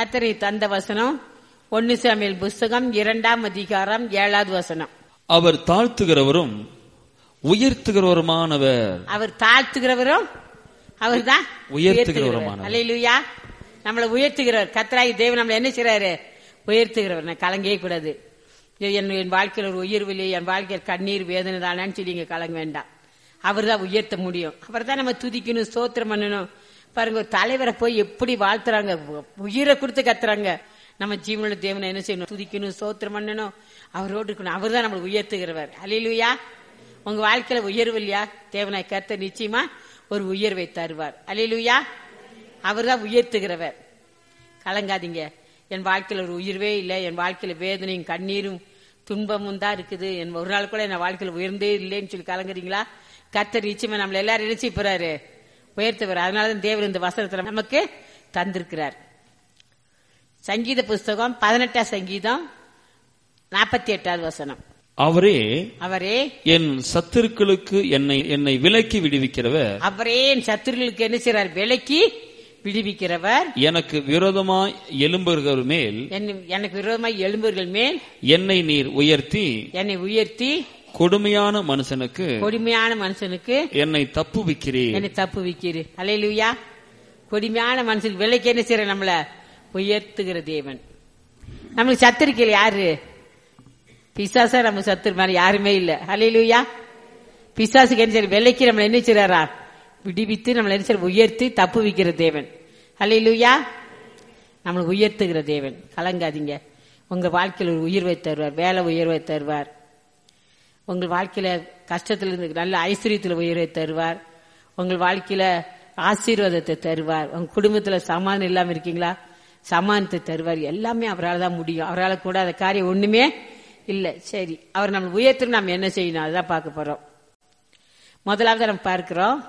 கத்தரி தந்த வசனம் ஒன்னு சாமியல் புஸ்தகம் இரண்டாம் அதிகாரம் ஏழாவது வசனம் அவர் தாழ்த்துகிறவரும் உயர்த்துகிறவருமானவர் அவர் தாழ்த்துகிறவரும் அவர் தான் உயர்த்துகிறவருமானவர். அலையிலுயா நம்மளை உயர்த்துகிறவர் கத்தராகி தேவன் நம்மளை என்ன செய்றாரு உயர்த்துகிறவர் நான் கலங்கவே கூடாது ஐயோ, என் என் வாழ்க்கையில் ஒரு உயர்வு இல்லை என் வாழ்க்கையில் கண்ணீர் வேதனை தானேன்னு சொல்லி இங்க கலங்க வேண்டாம் அவர் தான் உயர்த்த முடியும் அவர் தான் நம்ம துதிக்கணும் ஸ்தோத்திரம் பண்ணணும் பாருங்க ஒரு தலைவரை போய் எப்படி வாழ்த்துறாங்க உயிரை கொடுத்து கத்துறாங்க நம்ம ஜீவனுள்ள தேவனை என்ன செய்யணும் துதிக்கணும் ஸ்தோத்திரம் பண்ணணும் அவரோடு இருக்கணும் அவர் தான் நம்மளை உயர்த்துகிறவர் அலையிலுயா உங்க வாழ்க்கையில உயர்வு இல்லையா தேவனாய் கர்த்த நிச்சயமா ஒரு உயர்வை தருவார் அலையிலுயா அவர் தான் உயர்த்துகிறவர் கலங்காதீங்க என் வாழ்க்கையில ஒரு உயர்வே இல்லை என் வாழ்க்கையில வேதனையும் கண்ணீரும் துன்பமும் தான் இருக்குது என் ஒரு நாள் கூட என் வாழ்க்கையில உயர்ந்தே இல்லைன்னு சொல்லி கலங்குறீங்களா கர்த்தர் நிச்சயமா நம்மள எல்லாரும் நினைச்சு போறாரு உயர்த்துவார் அதனாலதான் தேவர் இந்த வசனத்துல நமக்கு தந்திருக்கிறார் சங்கீத புஸ்தகம் பதினெட்டாம் சங்கீதம் நாற்பத்தி எட்டாவது வசனம் அவரே அவரே என் சத்துருக்களுக்கு என்னை என்னை விலக்கி விடுவிக்கிறவர் அவரே என் சத்துருக்களுக்கு என்ன செய்றார் விலக்கி விடுவிக்கிறவர் எனக்கு விரோதமாய் எழும்புகிறவர் மேல் என்னை- எனக்கு விரோதமாய் எழும்புகள் மேல் என்னை நீர் உயர்த்தி என்னை உயர்த்தி கொடுமையான மனுஷனுக்கு கொடுமையான மனுஷனுக்கு என்னை தப்புவிக்கிறீர் என்னை தப்பு வைக்கிறீர் அலையிலுயா கொடுமையான மனுஷனுக்கு விலைக்கு என்ன செய்யற நம்மள உயர்த்துகிற தேவன் நம்மளுக்கு சத்துருக்கல யாரு பிசாசா நம்ம சத்துரு மாதிரி யாருமே இல்ல அலையிலுயா பிசாசுக்கு என்ன செய்ய விலைக்கு நம்மள என்ன செய்றாரா விடுவித்து நம்மள என்ன செய்ய உயர்த்தி தப்பு வைக்கிற தேவன் அலையிலுயா நம்மளை உயர்த்துகிற தேவன் கலங்காதீங்க உங்க வாழ்க்கையில் ஒரு உயர்வை தருவார் வேலை உயர்வை தருவார் உங்கள் வாழ்க்கையில கஷ்டத்துல இருந்து நல்ல ஐஸ்வர்யத்துல உயர்வை தருவார் உங்கள் வாழ்க்கையில ஆசீர்வாதத்தை தருவார் உங்க குடும்பத்துல சமாதானம் இல்லாம இருக்கீங்களா சமாதானத்தை தருவார் எல்லாமே அவரால் தான் முடியும் அவரால் கூட அந்த காரியம் ஒண்ணுமே இல்ல சரி அவர் நம்ம உயர்த்து நம்ம என்ன செய்யணும் அதுதான் பார்க்க போறோம் முதலாவது நம்ம பார்க்கிறோம்